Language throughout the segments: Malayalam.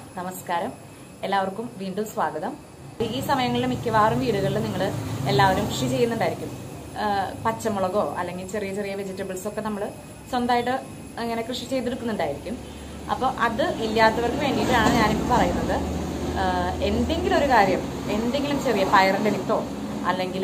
നമസ്കാരം എല്ലാവർക്കും വീണ്ടും സ്വാഗതം ഈ സമയങ്ങളിൽ മിക്കവാറും വീടുകളിൽ നിങ്ങൾ എല്ലാവരും കൃഷി ചെയ്യുന്നുണ്ടായിരിക്കും ആ, പച്ചമുളകോ അല്ലെങ്കിൽ ചെറിയ ചെറിയ വെജിറ്റബിൾസ് ഒക്കെ നമ്മൾ സ്വന്തമായിട്ട് അങ്ങനെ കൃഷി ചെയ്തെടുക്കുന്നുണ്ടായിരിക്കും അപ്പോൾ അത് ഇല്ലാത്തവർക്ക് വേണ്ടിയിട്ടാണ് ഞാനിപ്പോൾ പറയുന്നത് ആ, എന്തെങ്കിലും ഒരു കാര്യം എന്തെങ്കിലും ചെറിയ പയറിന്റെ വിത്തോ അല്ലെങ്കിൽ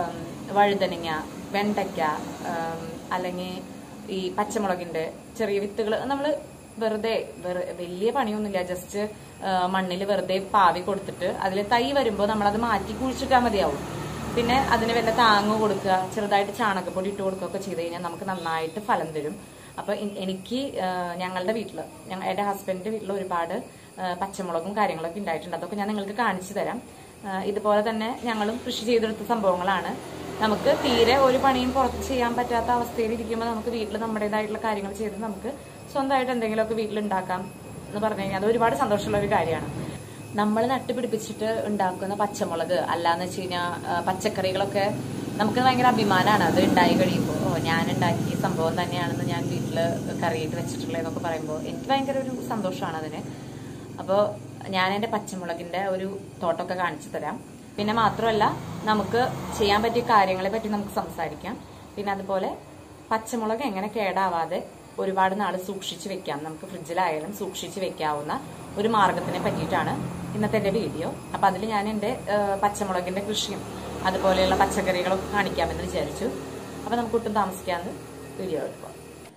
വഴുതനങ്ങ വെണ്ടയ്ക്ക ആം, അല്ലെങ്കിൽ ഈ പച്ചമുളകിന്റെ ചെറിയ വിത്തുകൾ നമ്മൾ വെറുതെ വെറു- വലിയ പണിയൊന്നുമില്ല ജസ്റ്റ് മണ്ണിൽ വെറുതെ പാവി കൊടുത്തിട്ട് അതിൽ തൈ വരുമ്പോൾ നമ്മളത് മാറ്റി കുഴിച്ചിട്ടാൽ മതിയാവും പിന്നെ അതിന് വല്ല താങ്ങ് കൊടുക്കുക ചെറുതായിട്ട് ചാണകപ്പൊടി ഇട്ട് കൊടുക്കുകയൊക്കെ ചെയ്ത് കഴിഞ്ഞാൽ നമുക്ക് നന്നായിട്ട് ഫലം തരും അപ്പൊ എ- എനിക്ക് ആ, ഞങ്ങളുടെ വീട്ടിൽ എന്റെ ഹസ്ബൻഡിന്റെ വീട്ടിൽ ഒരുപാട് ആ, പച്ചമുളകും കാര്യങ്ങളൊക്കെ ഉണ്ടായിട്ടുണ്ട് അതൊക്കെ ഞാൻ നിങ്ങൾക്ക് കാണിച്ചു തരാം ആ, ഇതുപോലെ തന്നെ ഞങ്ങളും കൃഷി ചെയ്തെടുത്ത സംഭവങ്ങളാണ് നമുക്ക് തീരെ ഒരു പണിയും പുറത്ത് ചെയ്യാൻ പറ്റാത്ത അവസ്ഥയിൽ ഇരിക്കുമ്പോൾ നമുക്ക് വീട്ടിൽ നമ്മുടേതായിട്ടുള്ള കാര്യങ്ങൾ ചെയ്ത് നമുക്ക് സ്വന്തമായിട്ട് എന്തെങ്കിലുമൊക്കെ വീട്ടിൽ ഉണ്ടാക്കാം എന്ന് പറഞ്ഞു കഴിഞ്ഞാൽ അത് ഒരുപാട് സന്തോഷമുള്ള ഒരു കാര്യമാണ് നമ്മൾ നട്ടുപിടിപ്പിച്ചിട്ട് ഉണ്ടാക്കുന്ന പച്ചമുളക് അല്ലാന്ന് വെച്ച് കഴിഞ്ഞാൽ പച്ചക്കറികളൊക്കെ നമുക്ക് ഭയങ്കര അഭിമാനമാണ് അത് ഉണ്ടായി കഴിയുമ്പോൾ ഓ ഞാൻ ഉണ്ടാക്കിയ സംഭവം തന്നെയാണെന്ന് ഞാൻ വീട്ടിൽ കറിയിട്ട് വെച്ചിട്ടുള്ളതെന്നൊക്കെ പറയുമ്പോൾ എനിക്ക് ഭയങ്കര ഒരു സന്തോഷമാണ് അതിന് അപ്പോൾ ഞാൻ എൻ്റെ പച്ചമുളകിൻ്റെ ഒരു തോട്ടമൊക്കെ കാണിച്ചു തരാം പിന്നെ മാത്രമല്ല നമുക്ക് ചെയ്യാൻ പറ്റിയ കാര്യങ്ങളെ പറ്റി നമുക്ക് സംസാരിക്കാം പിന്നെ അതുപോലെ പച്ചമുളക് എങ്ങനെ കേടാവാതെ ഒരുപാട് നാൾ സൂക്ഷിച്ച് വെക്കാം നമുക്ക് ഫ്രിഡ്ജിലായാലും സൂക്ഷിച്ച് വെക്കാവുന്ന ഒരു മാർഗത്തിനെ പറ്റിയിട്ടാണ് ഇന്നത്തെ എൻ്റെ വീഡിയോ അപ്പം അതിൽ ഞാൻ എൻ്റെ പച്ചമുളകിൻ്റെ കൃഷിയും അതുപോലെയുള്ള പച്ചക്കറികളൊക്കെ കാണിക്കാമെന്ന് വിചാരിച്ചു അപ്പം നമുക്ക് ഒട്ടും താമസിക്കാതെ വീഡിയോ എടുക്കാം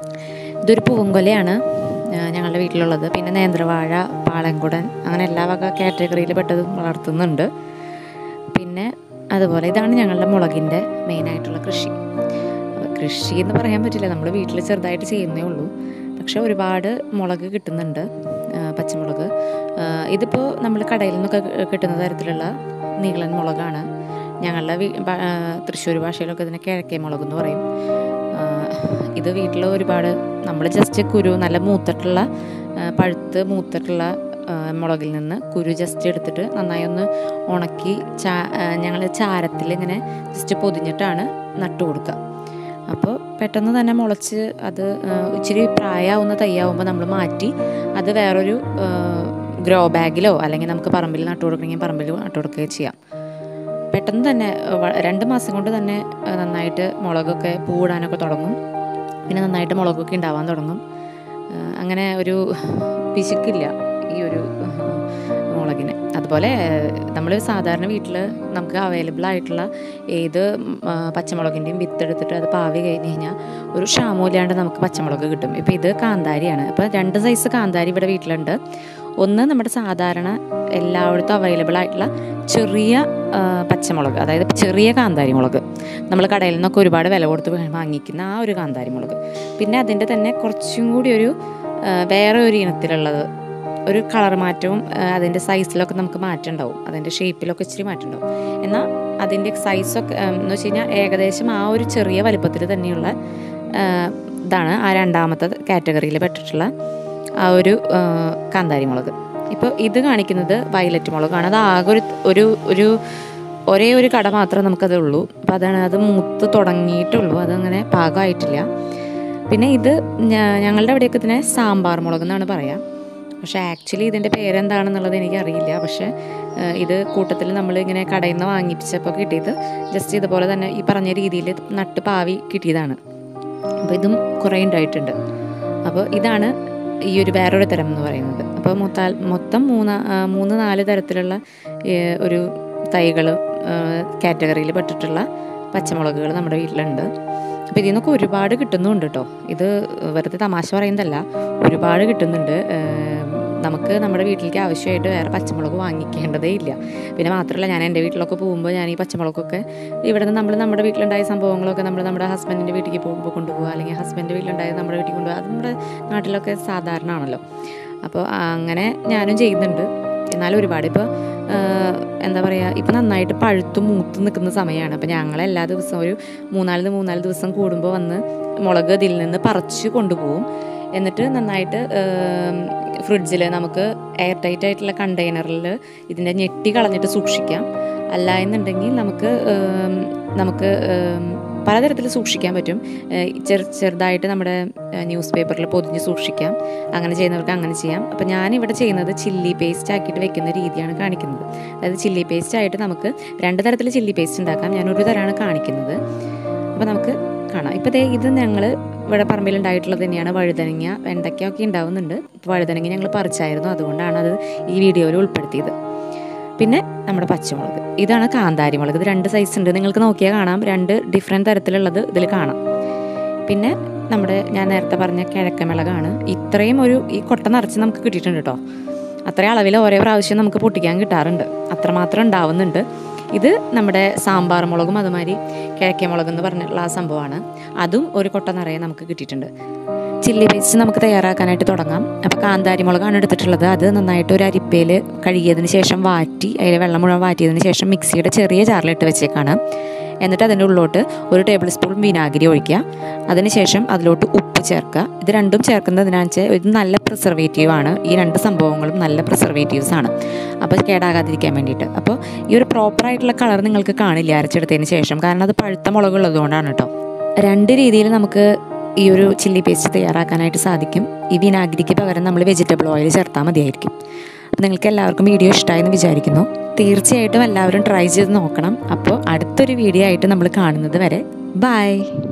ഇതൊരു പൂങ്കൊലയാണ് ആ, ഞങ്ങളുടെ വീട്ടിലുള്ളത് പിന്നെ നേന്ത്രവാഴ പാളൻകുടൻ അങ്ങനെ എല്ലാ വക കാറ്റഗറിയിൽ പെട്ടതും വളർത്തുന്നുണ്ട് പിന്നെ അതുപോലെ ഇതാണ് ഞങ്ങളുടെ മുളകിൻ്റെ മെയിനായിട്ടുള്ള കൃഷി അപ്പോൾ കൃഷി എന്ന് പറയാൻ പറ്റില്ല നമ്മൾ വീട്ടിൽ ചെറുതായിട്ട് ചെയ്യുന്നേ ഉള്ളൂ പക്ഷെ ഒരുപാട് മുളക് കിട്ടുന്നുണ്ട് ആ, പച്ചമുളക് ആ, ഇതിപ്പോൾ നമ്മൾ കടയിൽ നിന്നൊക്കെ കിട്ടുന്ന തരത്തിലുള്ള നീളൻ മുളകാണ് ഞങ്ങളുടെ വീ- ഭ- ആ, തൃശ്ശൂർ ഭാഷയിലൊക്കെ ഇതിനെ കിഴക്കേ മുളക് എന്ന് പറയും ആ, ഇത് വീട്ടിൽ ഒരുപാട് നമ്മൾ ജസ്റ്റ് കുരു നല്ല മൂത്തിട്ടുള്ള ആ, പഴുത്ത് മൂത്തിട്ടുള്ള ആ, മുളകിൽ നിന്ന് കുരു ജസ്റ്റ് എടുത്തിട്ട് നന്നായി ഒന്ന് ഉണക്കി ചാ ഞങ്ങൾ ചാരത്തിൽ ഇങ്ങനെ ജസ്റ്റ് പൊതിഞ്ഞിട്ടാണ് നട്ടു കൊടുക്കുക അപ്പോൾ പെട്ടെന്ന് തന്നെ മുളച്ച് അത് ആ, ഇച്ചിരി പ്രായമാവുന്ന തയ്യാവുമ്പോൾ നമ്മൾ മാറ്റി അത് വേറൊരു ഗ്രോ ബാഗിലോ അല്ലെങ്കിൽ നമുക്ക് പറമ്പിൽ നട്ടു കൊടുക്കണമെങ്കിൽ പറമ്പിൽ നട്ടു കൊടുക്കുകയോ ചെയ്യാം പെട്ടെന്ന് തന്നെ വ- രണ്ട് മാസം കൊണ്ട് തന്നെ ആ, നന്നായിട്ട് മുളകൊക്കെ പൂടാനൊക്കെ തുടങ്ങും പിന്നെ നന്നായിട്ട് മുളകൊക്കെ ഉണ്ടാവാൻ തുടങ്ങും ആ, അങ്ങനെ ഒരു പിശുക്കില്ല ഈ ഒരു മുളകിന് അതുപോലെ നമ്മൾ സാധാരണ വീട്ടിൽ നമുക്ക് അവൈലബിൾ ആയിട്ടുള്ള ഏത് ആ, പച്ചമുളകിൻ്റെയും വിത്തെടുത്തിട്ട് അത് പാവി കഴിഞ്ഞ് കഴിഞ്ഞാൽ ഒരു ക്ഷാമമില്ലാണ്ട് നമുക്ക് പച്ചമുളക് കിട്ടും ഇപ്പോൾ ഇത് കാന്താരിയാണ് അപ്പോൾ രണ്ട് സൈസ് കാന്താരി ഇവിടെ വീട്ടിലുണ്ട് ഒന്ന് നമ്മുടെ സാധാരണ എല്ലായിടത്തും അവൈലബിൾ ആയിട്ടുള്ള ചെറിയ ആ, പച്ചമുളക് അതായത് ചെറിയ കാന്താരി മുളക് നമ്മൾ കടയിൽ നിന്നൊക്കെ ഒരുപാട് വില കൊടുത്ത് വാ- വാങ്ങിക്കുന്ന ആ ഒരു കാന്താരി മുളക് പിന്നെ അതിൻ്റെ തന്നെ കുറച്ചും കൂടി ഒരു ആ, വേറെ ഒരു ഇനത്തിലുള്ളത് ഒരു കളർ മാറ്റവും ആ, അതിൻ്റെ സൈസിലൊക്കെ നമുക്ക് മാറ്റം ഉണ്ടാവും അതിൻ്റെ ഷേപ്പിലൊക്കെ ഇച്ചിരി മാറ്റം ഉണ്ടാവും എന്നാൽ അതിൻ്റെ സൈസൊക്കെ ആ, എന്ന് വെച്ച് കഴിഞ്ഞാൽ ഏകദേശം ആ ഒരു ചെറിയ വലിപ്പത്തിൽ തന്നെയുള്ള ആ, ഇതാണ് ആ രണ്ടാമത്തെ കാറ്റഗറിയിൽ പെട്ടിട്ടുള്ള ആ ഒരു ആ, കാന്താരി മുളക് ഇപ്പോൾ ഇത് കാണിക്കുന്നത് വയലറ്റ് മുളകാണ് അത് ആകെ ഒരു ഒരു ഒരു ഒരേ ഒരു കട മാത്രമേ നമുക്കത് ഉള്ളൂ അപ്പോൾ അതാണ് അത് മൂത്ത് തുടങ്ങിയിട്ടുള്ളൂ അതങ്ങനെ പാകമായിട്ടില്ല പിന്നെ ഇത് ഞ- ഞങ്ങളുടെ അവിടെയൊക്കെ ഇതിനെ സാമ്പാർ മുളക് എന്നാണ് പറയാം പക്ഷേ ആക്ച്വലി ഇതിൻ്റെ പേരെന്താണെന്നുള്ളത് എനിക്കറിയില്ല പക്ഷേ ഏഹ്, ഇത് കൂട്ടത്തിൽ നമ്മൾ ഇങ്ങനെ കടയിൽ നിന്ന് വാങ്ങിപ്പിച്ചപ്പോൾ കിട്ടിയത് ജസ്റ്റ് ഇതുപോലെ തന്നെ ഈ പറഞ്ഞ രീതിയിൽ നട്ട് പാവി കിട്ടിയതാണ് അപ്പോൾ ഇതും കുറേ ഉണ്ടായിട്ടുണ്ട് അപ്പോൾ ഇതാണ് ഈ ഒരു വേറൊരു തരം എന്ന് പറയുന്നത് അപ്പോൾ മൊത്താൽ മൊത്തം മൂന്ന് ആ, മൂന്ന് നാല് തരത്തിലുള്ള ഏഹ്, ഒരു തൈകൾ കാറ്റഗറിയിൽ പെട്ടിട്ടുള്ള പച്ചമുളകുകൾ നമ്മുടെ വീട്ടിലുണ്ട് അപ്പോൾ ഇതിൽ നിന്നൊക്കെ ഒരുപാട് കിട്ടുന്നുണ്ട് കേട്ടോ ഇത് വെറുതെ തമാശ പറയുന്നതല്ല ഒരുപാട് കിട്ടുന്നുണ്ട് ഏഹ്, നമുക്ക് നമ്മുടെ വീട്ടിലേക്ക് ആവശ്യമായിട്ട് വേറെ പച്ചമുളക് വാങ്ങിക്കേണ്ടതേ ഇല്ല പിന്നെ മാത്രമല്ല ഞാൻ എൻ്റെ വീട്ടിലൊക്കെ പോകുമ്പോൾ ഞാൻ ഈ പച്ചമുളകൊക്കെ ഇവിടെ നിന്ന് നമ്മൾ നമ്മുടെ വീട്ടിലുണ്ടായ സംഭവങ്ങളൊക്കെ നമ്മൾ നമ്മുടെ ഹസ്ബൻഡിൻ്റെ വീട്ടിലേക്ക് പോകുമ്പോൾ കൊണ്ടുപോകുക അല്ലെങ്കിൽ ഹസ്ബൻഡ് വീട്ടിലുണ്ടായത് നമ്മുടെ വീട്ടിൽ കൊണ്ടുപോകുക അത് നമ്മുടെ നാട്ടിലൊക്കെ സാധാരണ ആണല്ലോ അപ്പോൾ അങ്ങനെ ഞാനും ചെയ്യുന്നുണ്ട് എന്നാലും ഒരുപാട് ഇപ്പോൾ എന്താ പറയുക ഇപ്പം നന്നായിട്ട് പഴുത്തും മൂത്തും നിൽക്കുന്ന സമയമാണ് അപ്പോൾ ഞങ്ങൾ എല്ലാ ദിവസവും ഒരു മൂന്നാല് മൂന്നാല് ദിവസം കൂടുമ്പോൾ വന്ന് മുളക് ഇതിൽ നിന്ന് പറിച്ച് കൊണ്ടുപോകും എന്നിട്ട് നന്നായിട്ട് ഫ്രിഡ്ജിൽ നമുക്ക് എയർ ടൈറ്റ് ആയിട്ടുള്ള കണ്ടെയ്നറിൽ ഇതിൻ്റെ ഞെട്ടി കളഞ്ഞിട്ട് സൂക്ഷിക്കാം അല്ല എന്നുണ്ടെങ്കിൽ നമുക്ക് ഏം, നമുക്ക് ഏം, പലതരത്തിൽ സൂക്ഷിക്കാൻ പറ്റും ഏഹ് ചെറു ചെറുതായിട്ട് നമ്മുടെ ന്യൂസ് പേപ്പറിൽ പൊതിഞ്ഞ് സൂക്ഷിക്കാം അങ്ങനെ ചെയ്യുന്നവർക്ക് അങ്ങനെ ചെയ്യാം അപ്പോൾ ഞാനിവിടെ ചെയ്യുന്നത് ചില്ലി പേസ്റ്റ് ആക്കിയിട്ട് വെക്കുന്ന രീതിയാണ് കാണിക്കുന്നത് അതായത് ചില്ലി പേസ്റ്റ് ആയിട്ട് നമുക്ക് രണ്ട് തരത്തിൽ ചില്ലി പേസ്റ്റ് ഉണ്ടാക്കാം ഞാൻ ഒരു തരമാണ് കാണിക്കുന്നത് അപ്പോൾ നമുക്ക് കാണാം ഇപ്പോൾ ദേ ഇത് ഞങ്ങൾ ഇവിടെ പറമ്പിൽ ഉണ്ടായിട്ടുള്ളത് തന്നെയാണ് വഴുതനങ്ങ വെണ്ടയ്ക്ക ഒക്കെ ഉണ്ടാവുന്നുണ്ട് ഇപ്പോൾ വഴുതനങ്ങ ഞങ്ങൾ പറിച്ചായിരുന്നു അതുകൊണ്ടാണ് അത് ഈ വീഡിയോയിൽ ഉൾപ്പെടുത്തിയത് പിന്നെ നമ്മുടെ പച്ചമുളക് ഇതാണ് കാന്താരി മുളക് ഇത് രണ്ട് സൈസ് ഉണ്ട് നിങ്ങൾക്ക് നോക്കിയാൽ കാണാം രണ്ട് ഡിഫറെൻറ്റ് തരത്തിലുള്ളത് ഇതിൽ കാണാം പിന്നെ നമ്മുടെ ഞാൻ നേരത്തെ പറഞ്ഞ കിഴക്കമിളകാണ് ഇത്രയും ഒരു ഈ കൊട്ട നിറച്ച് നമുക്ക് കിട്ടിയിട്ടുണ്ട് കേട്ടോ അത്രയും അളവിൽ ഓരോ പ്രാവശ്യം നമുക്ക് പൊട്ടിക്കാൻ കിട്ടാറുണ്ട് അത്രമാത്രം ഉണ്ടാവുന്നുണ്ട് ഇത് നമ്മുടെ സാമ്പാർ മുളകും അതുമാതിരി കിഴക്കേ മുളക് എന്ന് പറഞ്ഞിട്ടുള്ള ആ സംഭവമാണ് അതും ഒരു കൊട്ട നിറയെ നമുക്ക് കിട്ടിയിട്ടുണ്ട് ചില്ലി പേസ്റ്റ് നമുക്ക് തയ്യാറാക്കാനായിട്ട് തുടങ്ങാം അപ്പോൾ കാന്താരി മുളകാണ് എടുത്തിട്ടുള്ളത് അത് നന്നായിട്ട് ഒരു അരിപ്പയിൽ കഴുകിയതിന് ശേഷം വാറ്റി അതിൽ വെള്ളം മുഴുവൻ വാറ്റിയതിന് ശേഷം മിക്സിയുടെ ചെറിയ ജാറിലിട്ട് വെച്ചേക്കാണ് എന്നിട്ട് അതിൻ്റെ ഉള്ളിലോട്ട് ഒരു ടേബിൾ സ്പൂൺ വിനാഗിരി ഒഴിക്കുക അതിനുശേഷം അതിലോട്ട് ഉപ്പ് ചേർക്കുക ഇത് രണ്ടും ചേർക്കുന്നതിനാണെന്ന് വെച്ചാൽ ഇത് നല്ല പ്രിസർവേറ്റീവ് ആണ് ഈ രണ്ട് സംഭവങ്ങളും നല്ല പ്രിസർവേറ്റീവ്സ് ആണ് അപ്പോൾ കേടാകാതിരിക്കാൻ വേണ്ടിയിട്ട് അപ്പോൾ ഈ ഒരു പ്രോപ്പറായിട്ടുള്ള കളർ നിങ്ങൾക്ക് കാണില്ല അരച്ചെടുത്തതിന് ശേഷം കാരണം അത് പഴുത്ത മുളകുള്ളതുകൊണ്ടാണ് കേട്ടോ രണ്ട് രീതിയിൽ നമുക്ക് ഈ ഒരു ചില്ലി പേസ്റ്റ് തയ്യാറാക്കാനായിട്ട് സാധിക്കും ഈ വിനാഗിരിക്ക് പകരം നമ്മൾ വെജിറ്റബിൾ ഓയിൽ ചേർത്താൽ മതിയായിരിക്കും അപ്പോൾ നിങ്ങൾക്ക് എല്ലാവർക്കും വീഡിയോ ഇഷ്ടമായെന്ന് വിചാരിക്കുന്നു തീർച്ചയായിട്ടും എല്ലാവരും ട്രൈ ചെയ്ത് നോക്കണം അപ്പോൾ അടുത്തൊരു വീഡിയോ ആയിട്ട് നമ്മൾ കാണുന്നത് വരെ ബൈ